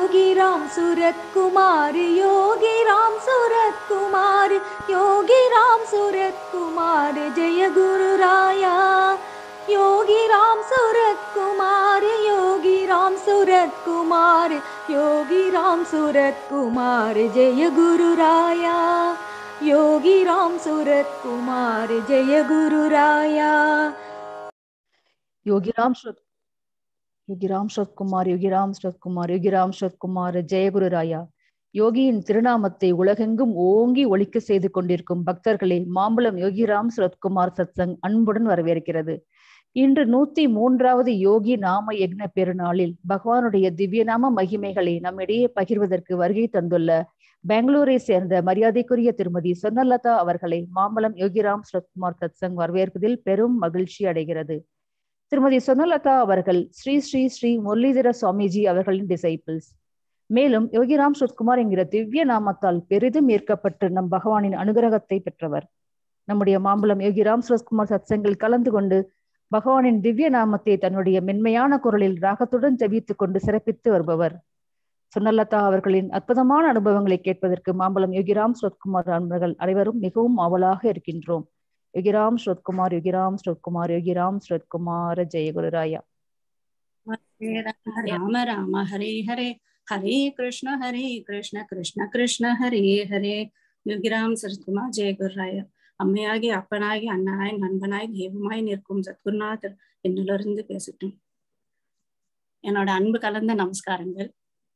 योगी राम सूरत कुमार योगी राम सूरत कुमार योगी राम सूरत कुमार जय गुरु राया योगी राम सूरत कुमार योगी राम सूरत कुमार योगी राम सूरत कुमार जय गुरु राया योगी राम सूरत कुमार जय गुरु राया யோகிராம் ஸ்ரத் யோகிராம் ஸ்ரத்குமார் யோகிராம் ஸ்ரத்குமார் யோகிராம் ஸ்ரத்குமார் ஜெயகுரு ராயா யோகியின் திருநாமத்தை உலகெங்கும் ஓங்கி ஒழிக்க செய்து கொண்டிருக்கும் பக்தர்களே மாம்பழம் யோகிராம் ஸ்ரத்குமார் சத்சங் அன்புடன் வரவேற்கிறது இன்று நூத்தி மூன்றாவது யோகி நாம யக்ன பெருநாளில் பகவானுடைய திவ்யநாம மகிமைகளை நம்மிடையே பகிர்வதற்கு வருகை தந்துள்ள பெங்களூரை சேர்ந்த மரியாதைக்குரிய திருமதி சொன்னலதா அவர்களை மாம்பழம் யோகிராம் ஸ்ரத்குமார் சத்சங் வரவேற்பதில் பெரும் மகிழ்ச்சி அடைகிறது திருமதி சொன்னலதா அவர்கள் ஸ்ரீ ஸ்ரீ ஸ்ரீ முரளிதர சுவாமிஜி அவர்களின் டிசைபிள்ஸ் மேலும் யோகிராம் சுத்குமார் என்கிற திவ்ய நாமத்தால் பெரிதும் ஈர்க்கப்பட்டு நம் பகவானின் அனுகிரகத்தை பெற்றவர் நம்முடைய மாம்பழம் யோகிராம் சுரத்குமார் சத்சங்கில் கலந்து கொண்டு பகவானின் திவ்ய நாமத்தை தன்னுடைய மென்மையான குரலில் ராகத்துடன் ஜபித்துக் கொண்டு சிறப்பித்து வருபவர் சுனலதா அவர்களின் அற்புதமான அனுபவங்களை கேட்பதற்கு மாம்பழம் யோகிராம் சுரத்குமார் அன்பர்கள் அனைவரும் மிகவும் ஆவலாக இருக்கின்றோம் யோகிராம் ஸ்ரத்குமார் யோகிராம் ஸ்ரத்குமார் யோகிராம் ஸ்ரத்குமார ஜெயகுருராயா ராம ராம ஹரே ஹரே ஹரே கிருஷ்ண ஹரே கிருஷ்ண கிருஷ்ண கிருஷ்ண ஹரே ஹரே யோகிராம் சரத்குமார் ஜெயகுருராய அம்மையாகி அப்பனாகி அண்ணனாய் நண்பனாய் தெய்வமாய் நிற்கும் சத்குருநாதர் என்னிலிருந்து பேசட்டும் என்னோட அன்பு கலந்த நமஸ்காரங்கள்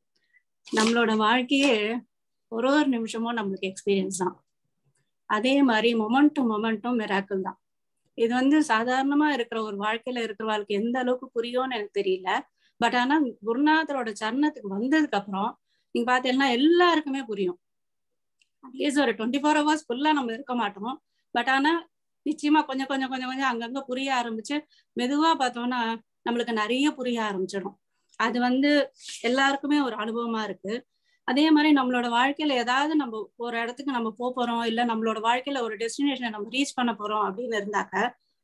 நம்மளோட வாழ்க்கையே ஒரு ஒரு நிமிஷமும் நம்மளுக்கு எக்ஸ்பீரியன்ஸ் தான் அதே மாதிரி மொமெண்ட்டும் மொமெண்ட்டும் மிராக்கிள் தான் இது வந்து சாதாரணமா இருக்கிற ஒரு வாழ்க்கையில இருக்கிற வாழ்க்கை எந்த அளவுக்கு புரியும்னு எனக்கு தெரியல பட் ஆனா குருநாதரோட சரணத்துக்கு வந்ததுக்கு அப்புறம் நீங்க பாத்தீங்கன்னா எல்லாருக்குமே புரியும் அட்லீஸ்ட் ஒரு டுவெண்ட்டி ஃபோர் ஹவர்ஸ் ஃபுல்லா நம்ம இருக்க மாட்டோம் பட் ஆனா நிச்சயமா கொஞ்சம் கொஞ்சம் கொஞ்சம் கொஞ்சம் அங்கங்க புரிய ஆரம்பிச்சு மெதுவா பார்த்தோம்னா நம்மளுக்கு நிறைய புரிய ஆரம்பிச்சிடும் அது வந்து எல்லாருக்குமே ஒரு அனுபவமா இருக்கு அதே மாதிரி நம்மளோட வாழ்க்கையில ஏதாவது நம்ம ஒரு இடத்துக்கு நம்ம போக போறோம் இல்ல நம்மளோட வாழ்க்கையில ஒரு டெஸ்டினேஷனை நம்ம ரீச் பண்ண போறோம் அப்படின்னு இருந்தாக்க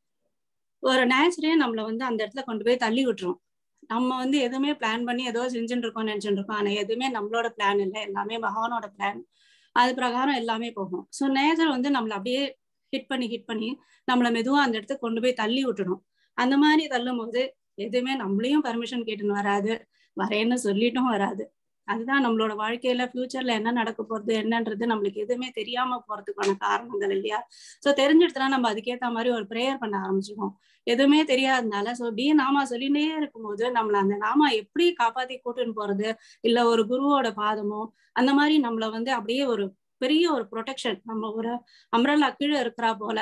ஒரு நேச்சரே நம்மள வந்து அந்த இடத்துல கொண்டு போய் தள்ளி விட்டுரும் நம்ம வந்து எதுவுமே பிளான் பண்ணி ஏதோ செஞ்சுட்டு இருக்கோம் நினைச்சுட்டு இருக்கோம் ஆனா எதுவுமே நம்மளோட பிளான் இல்லை எல்லாமே பகவானோட பிளான் அது பிரகாரம் எல்லாமே போகும் ஸோ நேச்சர் வந்து நம்மள அப்படியே ஹிட் பண்ணி ஹிட் பண்ணி நம்மள மெதுவா அந்த இடத்துக்கு கொண்டு போய் தள்ளி விட்டுடும் அந்த மாதிரி தள்ளும் போது எதுவுமே நம்மளையும் பர்மிஷன் கேட்டுன்னு வராது வரேன்னு சொல்லிட்டும் வராது அதுதான் நம்மளோட வாழ்க்கையில ஃபியூச்சர்ல என்ன நடக்க போறது என்னன்றது நம்மளுக்கு எதுவுமே தெரியாம போறதுக்கான காரணங்கள் இல்லையா சோ தெரிஞ்சிடுச்சுனா நம்ம அதுக்கேத்த மாதிரி ஒரு ப்ரேயர் பண்ண ஆரம்பிச்சிடும் எதுவுமே தெரியாதனால சோ அப்படியே நாமா சொல்லினே இருக்கும்போது நம்மள அந்த நாமா எப்படி காப்பாத்தி கூட்டுன்னு போறது இல்ல ஒரு குருவோட பாதமோ அந்த மாதிரி நம்மள வந்து அப்படியே ஒரு பெரிய ஒரு ப்ரொடெக்ஷன் நம்ம ஒரு அம்ரல்லா கீழே இருக்கிறா போல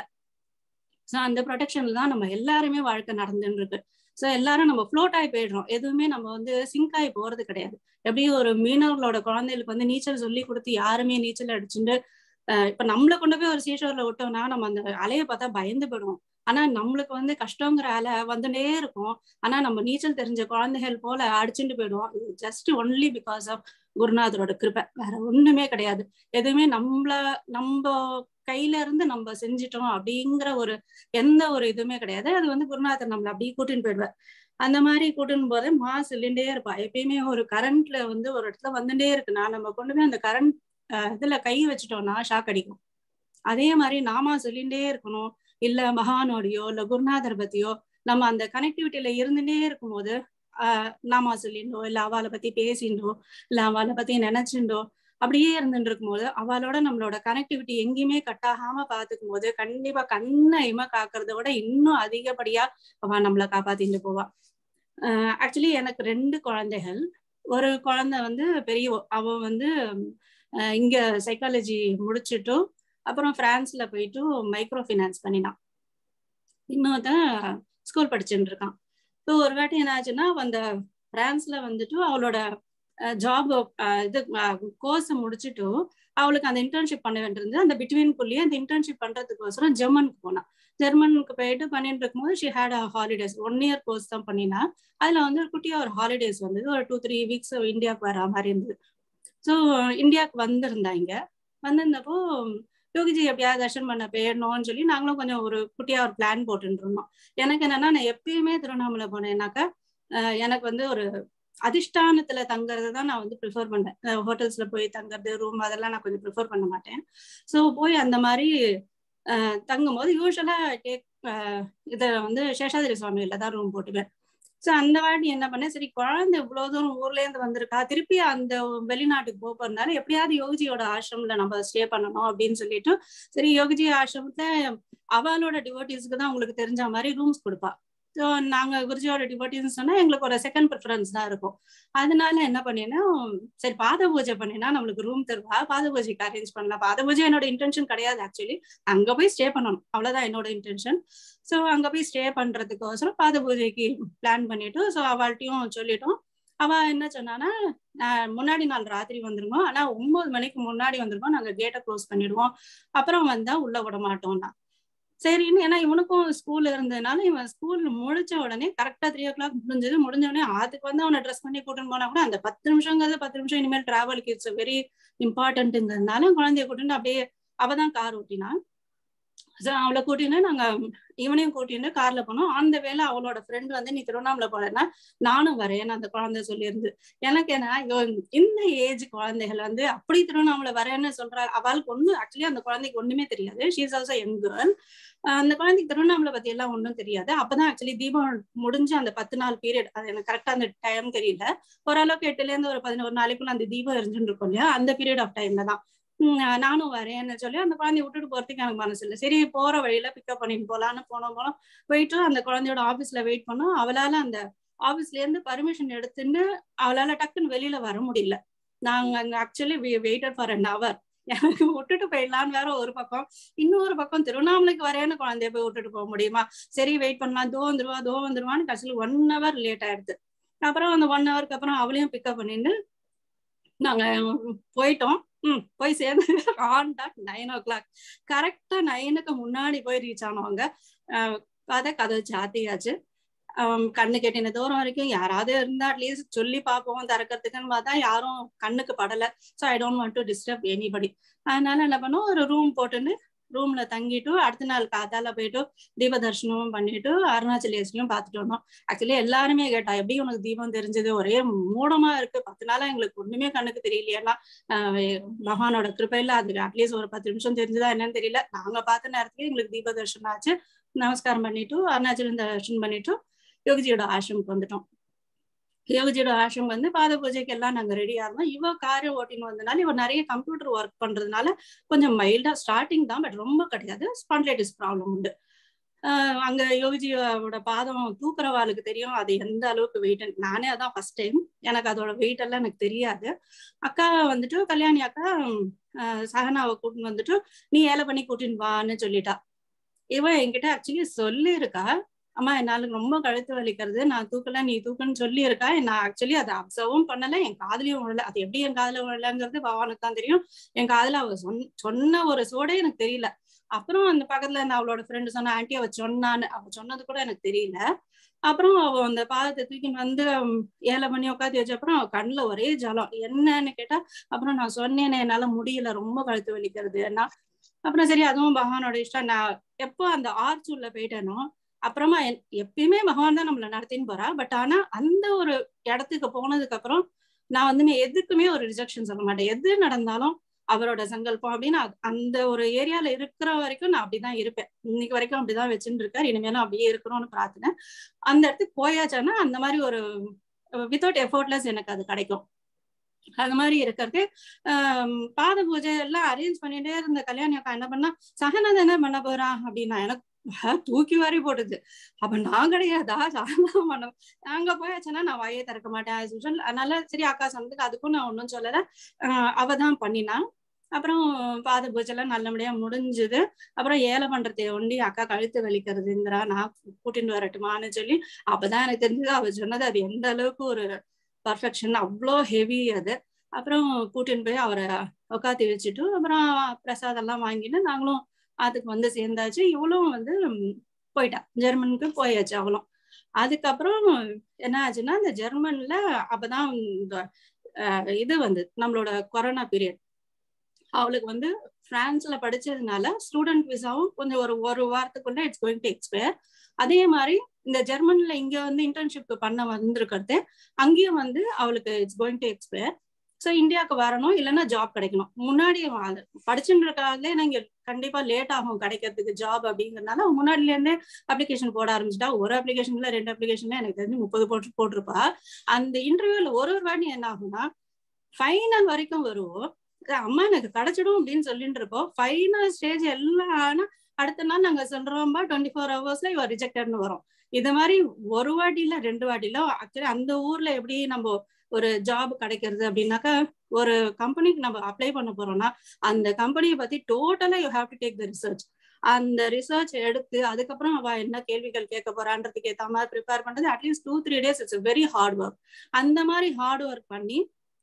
சோ அந்த ப்ரொடெக்ஷன்ல தான் நம்ம எல்லாருமே வாழ்க்கை நடந்துன்னு இருக்கு ஸோ எல்லாரும் நம்ம ஃப்ளோட் ஆகி போயிடுறோம் எதுவுமே நம்ம வந்து சிங்க் ஆகி போறது கிடையாது எப்படி ஒரு மீனவர்களோட குழந்தைகளுக்கு வந்து நீச்சல் சொல்லி கொடுத்து யாருமே நீச்சல் அடிச்சுட்டு இப்ப நம்மளை கொண்டு போய் ஒரு சீஷோர்ல விட்டோம்னா நம்ம அந்த அலையை பார்த்தா பயந்து போயிடுவோம் ஆனா நம்மளுக்கு வந்து கஷ்டங்கிற அலை வந்துட்டே இருக்கும் ஆனா நம்ம நீச்சல் தெரிஞ்ச குழந்தைகள் போல அடிச்சுட்டு போயிடுவோம் ஜஸ்ட் ஒன்லி பிகாஸ் ஆஃப் குருநாதரோட கிருப்பை வேற ஒண்ணுமே கிடையாது எதுவுமே நம்மள நம்ம கையில இருந்து நம்ம செஞ்சிட்டோம் அப்படிங்கிற ஒரு எந்த ஒரு இதுவுமே கிடையாது அது வந்து குருநாதர் நம்மள அப்படியே கூட்டின்னு போயிடுவார் அந்த மாதிரி கூட்டின்னு போது மா சொல்லிண்டே இருப்பா எப்பயுமே ஒரு கரண்ட்ல வந்து ஒரு இடத்துல வந்துட்டே இருக்குன்னா நம்ம கொண்டு போய் அந்த கரண்ட் இதுல கை வச்சுட்டோம்னா ஷாக் அடிக்கும் அதே மாதிரி நாமா சொல்லிண்டே இருக்கணும் இல்ல மகானோடையோ இல்ல குருநாதர் பத்தியோ நம்ம அந்த கனெக்டிவிட்டியில இருந்துட்டே இருக்கும்போது ஆஹ் நாமா சொல்லிண்டோ இல்ல அவளை பத்தி பேசிண்டோ இல்ல அவளை பத்தி நினைச்சுண்டோ அப்படியே இருந்துட்டு இருக்கும்போது அவளோட நம்மளோட கனெக்டிவிட்டி எங்கேயுமே கட் ஆகாம பாத்துக்கும் போது கண்டிப்பா கண்ணையுமா காக்குறத விட இன்னும் அதிகப்படியா அவ நம்மளை காப்பாத்திட்டு போவா ஆக்சுவலி எனக்கு ரெண்டு குழந்தைகள் ஒரு குழந்தை வந்து பெரிய அவ வந்து இங்க சைக்காலஜி முடிச்சுட்டும் அப்புறம் பிரான்ஸ்ல போயிட்டு மைக்ரோ ஃபினான்ஸ் பண்ணினான் இன்னொருத்தன் ஸ்கூல் படிச்சுட்டு இருக்கான் ஸோ ஒரு வாட்டி என்ன ஆச்சுன்னா அந்த பிரான்ஸ்ல வந்துட்டு அவளோட ஜாப் இது கோர்ஸ் முடிச்சுட்டு அவளுக்கு அந்த இன்டர்ன்ஷிப் பண்ண வேண்டியிருந்தது அந்த பிட்வீன்குள்ளேயே அந்த இன்டர்ன்ஷிப் பண்றதுக்கோசரம் ஜெர்மனுக்கு போனா ஜெர்மனுக்கு போயிட்டு பண்ணிட்டு இருக்கும்போது she had holidays one year course தான் பண்ணினா அதுல வந்து குட்டியா ஒரு ஹாலிடேஸ் வந்தது ஒரு டூ த்ரீ வீக்ஸ் இந்தியாவுக்கு வர மாதிரி இருந்தது ஸோ இந்தியாவுக்கு வந்திருந்தா இங்க வந்திருந்தப்போ யோகிஜி எப்படியாவது தர்ஷன் பண்ண போயிடணும்னு சொல்லி நாங்களும் கொஞ்சம் ஒரு குட்டியா ஒரு பிளான் போட்டுட்டு இருந்தோம் எனக்கு என்னன்னா நான் எப்பயுமே திருவண்ணாமலை போனேன்னாக்கா எனக்கு வந்து ஒரு அதிஷ்டானத்துல தங்குறது தான் நான் வந்து ப்ரிஃபர் பண்ணேன் ஹோட்டல்ஸ்ல போய் தங்குறது ரூம் அதெல்லாம் நான் கொஞ்சம் ப்ரிஃபர் பண்ண மாட்டேன் ஸோ போய் அந்த மாதிரி அஹ், தங்கும்போது யூஸ்வலா டேக் இதை வந்து சேஷாதிரி சுவாமியில தான் ரூம் போட்டுவேன் ஸோ அந்த வாட்டி என்ன பண்ணேன் சரி குழந்தை இவ்வளவு தூரம் ஊர்ல இருந்து வந்திருக்கா திருப்பி அந்த வெளிநாட்டுக்கு போக போறதுனால எப்படியாவது யோகிஜியோட ஆசிரமத்துல நம்ம ஸ்டே பண்ணணும் அப்படின்னு சொல்லிட்டு சரி யோகிஜி ஆசிரமத்துல அவளோட டிவோட்டிஸ்க்கு தான் உங்களுக்கு தெரிஞ்ச மாதிரி ரூம்ஸ் கொடுப்பா ஸோ நாங்க குருஜியோட டிவோட்டிஸ் சொன்னா எங்களுக்கு ஒரு செகண்ட் ப்ரிஃபரன்ஸ் தான் இருக்கும் அதனால என்ன பண்ணினா சரி பாத பூஜை பண்ணினா நம்மளுக்கு ரூம் தருவா பாத பூஜைக்கு அரேஞ்ச் பண்ணலாம் பாத பூஜை என்னோட இன்டென்ஷன் கிடையாது ஆக்சுவலி அங்க போய் ஸ்டே பண்ணணும் அவ்வளவுதான் என்னோட இன்டென்ஷன் ஸோ அங்க போய் ஸ்டே பண்றதுக்கோசரம் பாத பூஜைக்கு பிளான் பண்ணிட்டு ஸோ அவள்கிட்டயும் சொல்லிட்டோம் அவ என்ன சொன்னான்னா நான் முன்னாடி நாள் ராத்திரி வந்துருங்க ஆனா ஒன்பது மணிக்கு முன்னாடி வந்துருக்கோம் நாங்க கேட்டை க்ளோஸ் பண்ணிடுவோம் அப்புறம் வந்தா உள்ள விட மாட்டோம்னா சரின்னு ஏன்னா இவனுக்கும் ஸ்கூல் இருந்ததுனால இவன் ஸ்கூல் முடிச்ச உடனே கரெக்டா த்ரீ ஓ கிளாக் முடிஞ்சது முடிஞ்ச உடனே அதுக்கு வந்து அவனை ட்ரெஸ் பண்ணி கூட்டின்னு போனா கூட அந்த பத்து நிமிஷங்கிறது பத்து நிமிஷம் இனிமேல் டிராவலுக்கு இட்ஸ் வெரி இம்பார்ட்டன்ட்ங்கிறதுனால குழந்தைய கூட்டிட்டு அப்படியே அவதான் கார் ஓட்டினான் ஸோ அவளை கூட்டின்னு நாங்க இவனையும் கூட்டின்னு கார்ல போனோம் அந்த வேலை அவளோட ஃப்ரெண்ட் வந்து நீ திருவண்ணாமலை போறேன்னா நானும் வரேன்னு அந்த குழந்தை சொல்லியிருந்து எனக்கு என்ன ஐயோ, இந்த ஏஜ் குழந்தைகள் வந்து அப்படி திருவண்ணாமலை வரேன்னு சொல்றா அவளுக்கு ஒண்ணு ஆக்சுவலி அந்த குழந்தைக்கு ஒண்ணுமே தெரியாது ஷீஸ் ஆல்சோ யங் கேர்ள் அந்த குழந்தைக்கு திருவண்ணாமலை பத்தி எல்லாம் ஒன்றும் தெரியாது அப்பதான் ஆக்சுவலி தீபம் முடிஞ்ச அந்த பத்து நாள் பீரியட் அது எனக்கு கரெக்டா அந்த டைம் தெரியல ஓரளவுக்கு எட்டுல இருந்து ஒரு பதினோரு நாளைக்குள்ள அந்த தீபம் எரிஞ்சுட்டு இருக்கும் இல்லையா அந்த பீரியட் ஆஃப் டைம்ல தான் உம் நானும் வரேன்னு சொல்லி அந்த குழந்தைய விட்டுட்டு போறதுக்கு எனக்கு மனசு இல்லை சரி போற வழியில பிக்கப் பண்ணிட்டு போலான்னு போனோம் போனோம் போயிட்டு அந்த குழந்தையோட ஆபீஸ்ல வெயிட் பண்ணோம் அவளால அந்த ஆபீஸ்ல இருந்து பர்மிஷன் எடுத்துன்னு அவளால டக்குன்னு வெளியில வர முடியல நாங்க அங்க actually waited for an hour எனக்கு விட்டுட்டு போயிடலான்னு வேற ஒரு பக்கம் இன்னொரு பக்கம் திருவண்ணாமலைக்கு வரேன்னு குழந்தைய போய் விட்டுட்டு போக முடியுமா சரி வெயிட் பண்ணலாம் தோ வந்துருவா தோ வந்துருவான்னு கடைசியில் ஒன் ஹவர் லேட் ஆயிடுது அப்புறம் அந்த ஒன் ஹவருக்கு அப்புறம் அவளையும் பிக்கப் பண்ணிட்டு நாங்க போயிட்டோம் ம் போய் சேர்ந்து on dot nine o'clock கரெக்டா நைனுக்கு முன்னாடி போய் ரீச் ஆனவங்க அஹ் பார்த்தா கதவு சாத்தியாச்சு ஆம், கண்ணு கெட்டின தூரம் வரைக்கும் யாராவது இருந்தா அட்லீஸ்ட் சொல்லி பார்ப்போம் திறக்கிறதுக்குன்னு பார்த்தா யாரும் கண்ணுக்கு படல so I don't want to disturb anybody அதனால என்ன பண்ணோம் ஒரு ரூம் போட்டுன்னு ரூம்ல தங்கிட்டு அடுத்த நாள் காத்தால போயிட்டு தீப தரிசனமும் பண்ணிட்டு அருணாச்சலேஸ்வரியும் பார்த்துட்டு வந்தோம் ஆக்சுவலி எல்லாருமே கேட்டா எப்படி உனக்கு தீபம் தெரிஞ்சது ஒரே மூடமா இருக்கு பத்து நாளா எங்களுக்கு ஒண்ணுமே கண்ணுக்கு தெரியலையேன்னா ஆஹ் பகவானோட கிருப்பையில அது அட்லீஸ்ட் ஒரு பத்து நிமிஷம் தெரிஞ்சுதா என்னன்னு தெரியல நாங்க பார்த்த நேரத்துக்கு எங்களுக்கு தீப தரிசனம் ஆச்சு நமஸ்காரம் பண்ணிட்டு அருணாச்சலம் தரிசனம் பண்ணிட்டு யோகிஜியோட ஆசிரமுக்கு வந்துட்டோம் யோகிஜியோட ஆசிரம் வந்து பாத பூஜைக்கு எல்லாம் நாங்க ரெடியா இருந்தோம் இவ காரை ஓட்டின்னு வந்தனால இவ நிறைய கம்ப்யூட்டர் ஒர்க் பண்றதுனால கொஞ்சம் மைல்டா ஸ்டார்டிங் தான் பட் ரொம்ப கிடையாது ஸ்பான்லைட்டிஸ் ப்ராப்ளம் உண்டு ஆஹ் அங்க யோகிஜியோட பாதம் தூக்குறவாளுக்கு தெரியும் அது எந்த அளவுக்கு வெயிட் நானே அதான் ஃபர்ஸ்ட் டைம் எனக்கு அதோட வெயிட் எல்லாம் எனக்கு தெரியாது அக்கா வந்துட்டு கல்யாணி அக்கா ஆஹ் சகனாவை கூட்டின்னு வந்துட்டு நீ ஏழை பண்ணி கூட்டின்னு வான்னு சொல்லிட்டா இவன் என்கிட்ட ஆக்சுவலி சொல்லியிருக்கா அம்மா என்னால ரொம்ப கழுத்து வலிக்கிறது நான் தூக்கல நீ தூக்குன்னு சொல்லி இருக்கா நான் ஆக்சுவலி அதை அப்சர்வும் பண்ணல என் காதுலயும் விழல அது எப்படி என் காதுல விழலங்கிறது பகவானுக்கு தான் தெரியும் என் காதுல அவ சொன்ன சொன்ன ஒரு சோடே எனக்கு தெரியல அப்புறம் அந்த பக்கத்துல இருந்த அவளோட ஃப்ரெண்டு சொன்ன ஆன்ட்டி அவ சொன்னான்னு அவ சொன்னது கூட எனக்கு தெரியல அப்புறம் அவ அந்த பாதத்தை தூக்கின்னு வந்து உம், ஏழை பண்ணி உட்காந்து வச்ச அப்புறம் அவ கண்ணுல ஒரே ஜலம் என்னன்னு கேட்டா அப்புறம் நான் சொன்னேனே என்னால முடியல ரொம்ப கழுத்து வலிக்கிறது என்ன அப்புறம் சரி அதுவும் பகவானோட இஷ்டம் நான் எப்போ அந்த ஆர்ச் உள்ள போயிட்டேனோ அப்புறமா என்- எப்பயுமே பகவான் தான் நம்மள நடத்தின்னு போறா பட் ஆனா அந்த ஒரு இடத்துக்கு போனதுக்கு அப்புறம் நான் வந்து எதுக்குமே ஒரு ரிஜெக்ஷன் சொல்ல மாட்டேன் எது நடந்தாலும் அவரோட சங்கல்பம் அப்படின்னு அ- அந்த ஒரு ஏரியால இருக்கிற வரைக்கும் நான் அப்படிதான் இருப்பேன் இன்னைக்கு வரைக்கும் அப்படிதான் வச்சுட்டு இருக்காரு இனிமேலும் அப்படியே இருக்கணும்னு பிரார்த்தனை அந்த இடத்துக்கு போயாச்சானா அந்த மாதிரி ஒரு வித்தவுட் எஃபோர்ட்லெஸ் எனக்கு அது கிடைக்கும் அது மாதிரி இருக்கிறது ஆஹ் பாத பூஜை எல்லாம் அரேஞ்ச் பண்ணிட்டே இருந்த கல்யாணி அக்கா என்ன பண்ணா சகனது என்ன பண்ண போறா அப்படின்னா எனக்கு ஆஹ் தூக்கி வாரி போடுது அப்ப நான் கிடையாதா சகனம் பண்ண அங்க போயாச்சுன்னா நான் வாயே திறக்க மாட்டேன் as usual. அதனால சரி அக்கா சொன்னதுக்கு அதுக்கும் நான் ஒன்றும் சொல்லல ஆஹ் அவ தான் பண்ணினா அப்புறம் பாத பூஜை எல்லாம் நல்லபடியா முடிஞ்சுது அப்புறம் ஏழை பண்றதை ஒண்டி அக்கா கழுத்து வலிக்கிறதுங்கிறா நான் கூட்டிட்டு வரட்டுமான்னு சொல்லி அப்பதான் எனக்கு தெரிஞ்சது அவ சொன்னது அது எந்த அளவுக்கு ஒரு பர்ஃபெக்ஷன் அவ்வளோ ஹெவி அது அப்புறம் கூட்டின்னு போய் அவரை உட்காத்தி வச்சுட்டு அப்புறம் பிரசாதம் எல்லாம் வாங்கிட்டு நாங்களும் அதுக்கு வந்து சேர்ந்தாச்சு இவளும் வந்து ம், போயிட்டா ஜெர்மனுக்கு போயாச்சு அவளும் அதுக்கப்புறம் என்ன ஆச்சுன்னா இந்த ஜெர்மன்ல அப்பதான் இந்த அஹ், இது வந்து நம்மளோட கொரோனா பீரியட் அவளுக்கு வந்து பிரான்ஸ்ல படிச்சதுனால ஸ்டூடெண்ட் விசாவும் கொஞ்சம் ஒரு ஒரு வாரத்துக்குள்ள இட்ஸ் கோயிங் டு எக்ஸ்பயர் அதே மாதிரி இந்த ஜெர்மன்ல இங்க வந்து இன்டர்ன்ஷிப் பண்ண வந்திருக்கிறது அங்கேயும் வந்து அவளுக்கு it's going to expire so இந்தியாவுக்கு வரணும் இல்லைன்னா ஜாப் கிடைக்கணும் முன்னாடி படிச்சுட்டு இருக்காங்களே நீங்க கண்டிப்பா லேட் ஆகும் கிடைக்கிறதுக்கு ஜாப் அப்படிங்கறதுனால முன்னாடில இருந்தே அப்ளிகேஷன் போட ஆரம்பிச்சிட்டா ஒரு அப்ளிகேஷன்ல ரெண்டு அப்ளிகேஷன்ல எனக்கு தெரிஞ்சு முப்பது போட்டு போட்டிருப்பா அந்த இன்டர்வியூல ஒரு ஒரு வாட்டி என்ன ஆகும்னா ஃபைனல் வரைக்கும் வருவோம் அம்மா எனக்கு கிடைச்சிடும் அப்படின்னு சொல்லிட்டு இருக்கோம் ஃபைனல் ஸ்டேஜ் எல்லாம் ஆனா அடுத்த நாள் நாங்க சொல்றோம்பா டுவெண்ட்டி ஃபோர் ஹவர்ஸ்ல இவ ரிஜெக்டட்னு வரும் இது மாதிரி ஒரு வாட்டில ரெண்டு வாட்டில ஆக்சுவலி அந்த ஊர்ல எப்படி நம்ம ஒரு ஜாப் கிடைக்கிறது அப்படின்னாக்கா ஒரு கம்பெனிக்கு நம்ம அப்ளை பண்ண போறோம்னா அந்த கம்பெனியை பத்தி டோட்டலா you have to take the research அந்த ரிசர்ச் எடுத்து அதுக்கப்புறம் அவ என்ன கேள்விகள் கேட்க போறான்றதுக்கு ஏத்த மாதிரி ப்ரிப்பேர் பண்றது at least two three days it's very hard work அந்த மாதிரி ஹார்ட் ஒர்க் பண்ணி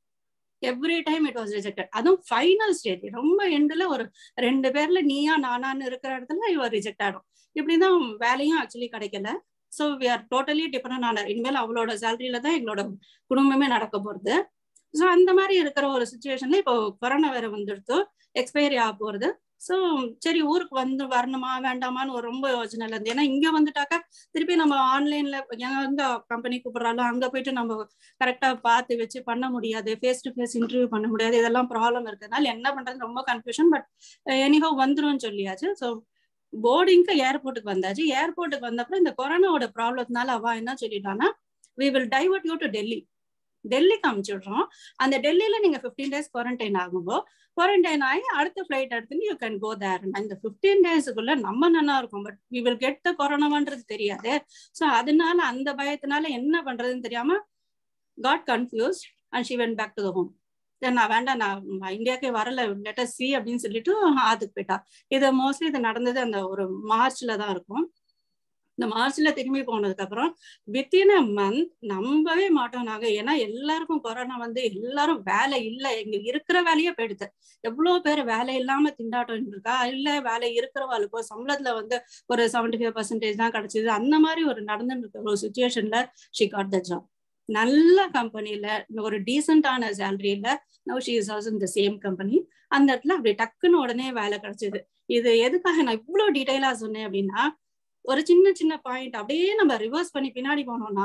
every time it was rejected அதுவும் ஃபைனல் ஸ்டேஜ் ரொம்ப எண்டில் ஒரு ரெண்டு பேர்ல நீயா நானான்னு இருக்கிற இடத்துல இவர் ரிஜெக்ட் ஆகும் இப்படிதான் வேலையும் ஆக்சுவலி கிடைக்கல so we are totally depend on இனிமேல் அவளோட சேலரியில தான் எங்களோட குடும்பமே நடக்க போறது ஸோ அந்த மாதிரி இருக்கிற ஒரு சுச்சுவேஷன்ல இப்போ கொரோனா வேற வந்துடுத்து எக்ஸ்பைரி ஆக போறது ஸோ சரி ஊருக்கு வந்து வரணுமா வேண்டாமான்னு ஒரு ரொம்ப யோசனை இல்லை ஏன்னா இங்க வந்துட்டாக்கா திருப்பி நம்ம ஆன்லைன்ல எங்க கம்பெனி கூப்பிடுறாலும் அங்க போயிட்டு நம்ம கரெக்டா பார்த்து வச்சு பண்ண முடியாது ஃபேஸ் டு ஃபேஸ் இன்டர்வியூ பண்ண முடியாது இதெல்லாம் ப்ராப்ளம் இருக்கிறதுனால என்ன பண்றது ரொம்ப கன்ஃபியூஷன் பட் எனிஹோ வந்துரும் சொல்லியாச்சு ஸோ போர்டிங்க்கு ஏர்போர்ட்டுக்கு வந்தாச்சு ஏர்போர்ட்டுக்கு வந்தப்பறம் இந்த கொரோனாவோட ப்ராப்ளத்தினால அவ என்ன சொல்லிட்டான்னா we will diverted you to Delhi டெல்லிக்கு அமுச்சு விடுறோம் அந்த டெல்லியில நீங்க ஃபிஃப்டீன் டேஸ் குவாரண்டைன் ஆகும்போ குவாரண்டைன் ஆகி அடுத்த ஃபிளைட் எடுத்துன்னு யூ கேன் கோ தேர் இந்த ஃபிஃப்டீன் டேஸுக்குள்ள நம்ம நல்லா இருக்கும் but we will get the கொரோனான்றது தெரியாது ஸோ அதனால அந்த பயத்தினால என்ன பண்றதுன்னு தெரியாம got confuse and she when back to the home நான் வேண்டாம் நான் இந்தியாக்கே வரல லெட்டர் சி அப்படின்னு சொல்லிட்டு அதுக்கு போயிட்டா இது மோஸ்ட்லி இது நடந்தது அந்த ஒரு மார்ச்ல தான் இருக்கும் இந்த மார்ச்ல திரும்பி போனதுக்கு அப்புறம் வித்தின் அ மந்த் நம்பவே மாட்டோம் நாங்க ஏன்னா எல்லாருக்கும் கொரோனா வந்து எல்லாரும் வேலை இல்லை எங்க இருக்கிற வேலையே போயிடுது எவ்வளவு பேர் வேலை இல்லாம திண்டாட்டம் இருக்கா இல்ல வேலை இருக்கிறவாளுக்கோ சம்பளத்துல வந்து ஒரு செவன்டி ஃபைவ் பர்சன்டேஜ் தான் கிடைச்சது அந்த மாதிரி ஒரு நடந்துட்டு இருக்க ஒரு சுச்சுவேஷன்ல ஷி காட் த ஜாப் நல்ல கம்பெனில ஒரு டீசென்டான சேலரியில நவ் ஷி இஸ் ஆல்சோ இந்த சேம் கம்பெனி அந்த இடத்துல அப்படி டக்குன்னு உடனே வேலை கிடைச்சது இது எதுக்காக நான் இவ்வளவு டீட்டெயிலா சொன்னேன் அப்படின்னா ஒரு சின்ன சின்ன பாயிண்ட் அப்படியே நம்ம ரிவர்ஸ் பண்ணி பின்னாடி போனோம்னா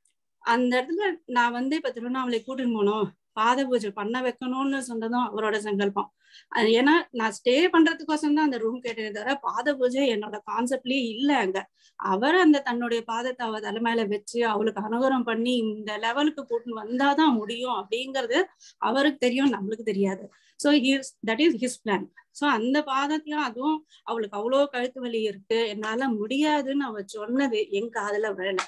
அந்த இடத்துல நான் வந்து இப்ப திருவண்ணாமலை கூட்டின்னு போனோம் பாத பூஜை பண்ண வைக்கணும்னு சொன்னதும் அவரோட சங்கல்பம் ஏன்னா நான் ஸ்டே பண்றதுக்கோசம் தான் அந்த ரூம் கேட்டேனே தவிர பாத பூஜை என்னோட கான்செப்ட்லயே இல்ல அங்க அவர் அந்த தன்னுடைய பாதத்தை அவ தலை மேல வச்சு அவளுக்கு அனுகரம் பண்ணி இந்த லெவலுக்கு கூட்டின்னு வந்தாதான் முடியும் அப்படிங்கிறது அவருக்கு தெரியும் நம்மளுக்கு தெரியாது so his that is his plan so அந்த பாதத்தையும் அதுவும் அவளுக்கு அவ்வளோ கழுத்து வலி இருக்கு என்னால முடியாதுன்னு அவ சொன்னது என் காதுல விழல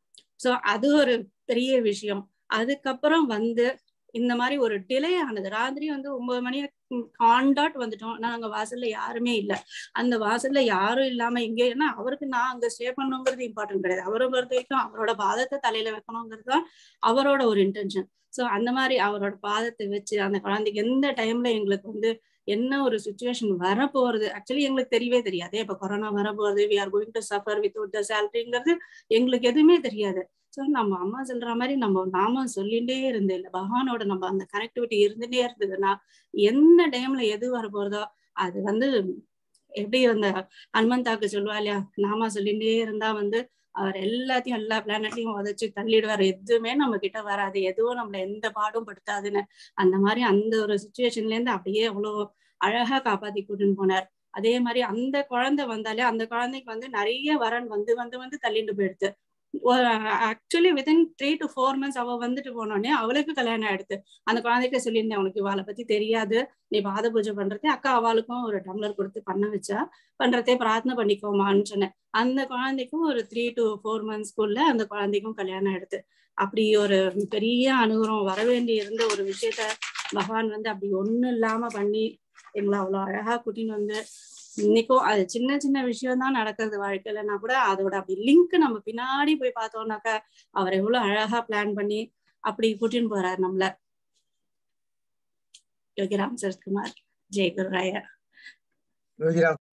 ஸோ அது ஒரு பெரிய விஷயம் அதுக்கப்புறம் வந்து இந்த மாதிரி ஒரு டிலே ஆனது ராத்திரி வந்து ஒன்பது மணி காண்டாட் வந்துட்டோம் நாங்க வாசல்ல யாருமே இல்ல அந்த வாசல்ல யாரும் இல்லாம இங்க ஏன்னா அவருக்கு நான் அங்க ஸ்டே பண்ணுங்கிறது இம்பார்ட்டன்ட் கிடையாது அவரை பொறுத்த வரைக்கும் அவரோட பாதத்தை தலையில வைக்கணுங்கிறது தான் அவரோட ஒரு இன்டென்ஷன் சோ அந்த மாதிரி அவரோட பாதத்தை வச்சு அந்த குழந்தைக்கு எந்த டைம்ல எங்களுக்கு வந்து என்ன ஒரு சுச்சுவேஷன் வரப்போறது ஆக்சுவலி எங்களுக்கு தெரியவே தெரியாது இப்ப கொரோனா வரப்போறது we are going to suffer with the சேலரிங்கிறது எங்களுக்கு எதுவுமே தெரியாது ஸோ நம்ம அம்மா சொல்ற மாதிரி நம்ம நாம சொல்லிட்டே இருந்தே இல்லை பகவானோட நம்ம அந்த கனெக்டிவிட்டி இருந்துட்டே இருந்ததுன்னா எந்த டைம்ல எது வர போறதோ அது வந்து எப்படி அந்த ஹனுமந்தாக்கு சொல்லுவா இல்லையா நாம சொல்லிட்டே இருந்தா வந்து அவர் எல்லாத்தையும் எல்லா பிளானட்டையும் உதச்சு தள்ளிடுவார் எதுவுமே நம்ம கிட்ட வராது எதுவும் நம்மள எந்த பாடும் படுத்தாதுன்னு அந்த மாதிரி அந்த ஒரு சுச்சுவேஷன்ல இருந்து அப்படியே அவ்வளோ அழகா காப்பாத்தி கூட்டின்னு போனார் அதே மாதிரி அந்த குழந்தை வந்தாலே அந்த குழந்தைக்கு வந்து நிறைய வரன் வந்து வந்து வந்து தள்ளிட்டு போயிடுது actually within three to four months அவ வந்துட்டு போனோடனே அவளுக்கு கல்யாணம் ஆயிடுது அந்த குழந்தைக்கு சொல்லியிருந்தேன் உனக்கு இவாளை பத்தி தெரியாது நீ பாத பூஜை பண்றதே அக்கா அவளுக்கும் ஒரு டம்ளர் கொடுத்து பண்ண வச்சா பண்றதே பிரார்த்தனை பண்ணிக்கோமான்னு சொன்னேன் அந்த குழந்தைக்கும் ஒரு த்ரீ டு ஃபோர் மந்த்ஸ்க்குள்ள அந்த குழந்தைக்கும் கல்யாணம் ஆயிடுது அப்படி ஒரு பெரிய அனுகூலம் வர வேண்டி இருந்த ஒரு விஷயத்த பகவான் வந்து அப்படி ஒண்ணும் இல்லாம பண்ணி எங்களை அவ்வளவு அழகா கூட்டின்னு வந்து இன்னைக்கும் அது சின்ன சின்ன விஷயம் தான் நடக்கிறது வாழ்க்கையிலனா கூட அதோட அப்படி லிங்க் நம்ம பின்னாடி போய் பார்த்தோம்னாக்கா அவர் எவ்வளவு அழகா பிளான் பண்ணி அப்படி கூட்டின்னு போறாரு நம்மள யோகிராம் சரத்குமார் ஜெய் குருராயா யோகிராம்